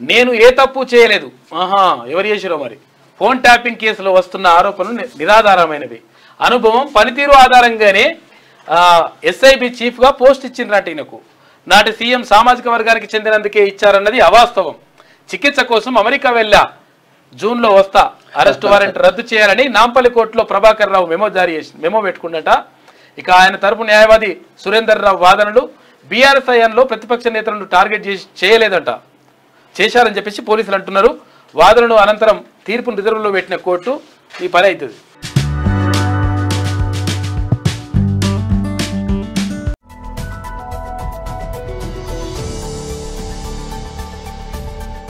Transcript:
నేను ఏ తప్పు చేయలేదు ఆహా ఎవరు చేసిరో మరి ఫోన్ ట్యాపింగ్ కేసులో వస్తున్న ఆరోపణలు ని- నిరాధారమైనవి అనుభవం పనితీరు ఆధారంగానే ఎస్ఐబి చీఫ్గా పోస్ట్ ఇచ్చిండ్రట ఈయనకు నాటి సీఎం సామాజిక వర్గానికి చెందినందుకే ఇచ్చారన్నది అవాస్తవం చికిత్స కోసం అమెరికా వెళ్ళా జూన్లో వస్తా అరెస్ట్ వారెంట్ రద్దు చేయాలని నాంపల్లి కోర్టులో ప్రభాకర్ రావు మెమో జారీ చేసి మెమో పెట్టుకుండట ఇక ఆయన తరపు న్యాయవాది సురేందర్ రావు వాదనలు బీఆర్ఎస్ హయాంలో ప్రతిపక్ష నేతలను టార్గెట్ చేసి చేయలేదంట చేశారని చెప్పేసి పోలీసులు అంటున్నారు వాదనలు అనంతరం తీర్పును రిజర్వులో పెట్టిన కోర్టు ఈ పని అవుతుంది